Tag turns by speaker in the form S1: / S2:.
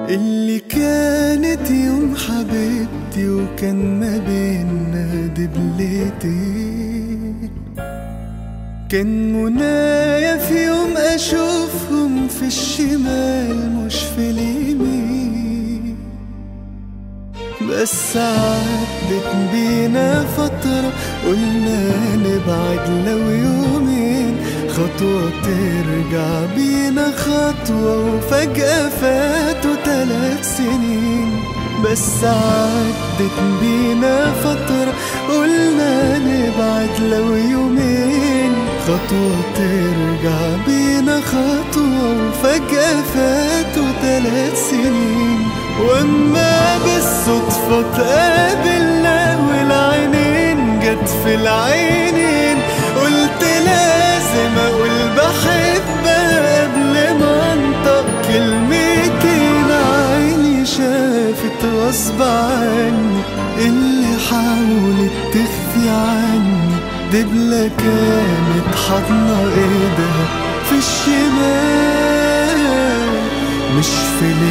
S1: اللي كانت يوم حبيبتي وكان ما بينا دبلتين كان منايا في يوم اشوفهم في الشمال مش في اليمين بس عدت بينا فترة قلنا نبعد لو يومين خطوة ترجع بينا خطوة وفجأة فاتوا تلات سنين بس عدت بينا فترة قلنا نبعد لو يومين خطوة ترجع بينا خطوة وفجأة فاتوا تلات سنين واما بالصدفة تقابلنا والعينين جت في العينين قلت لازم اقول بحبها قبل ما انطق كلمتين عيني شافت غصب عني اللي حاولت تخفي عني دبلة كانت حاضنة ايدها في الشمال مش في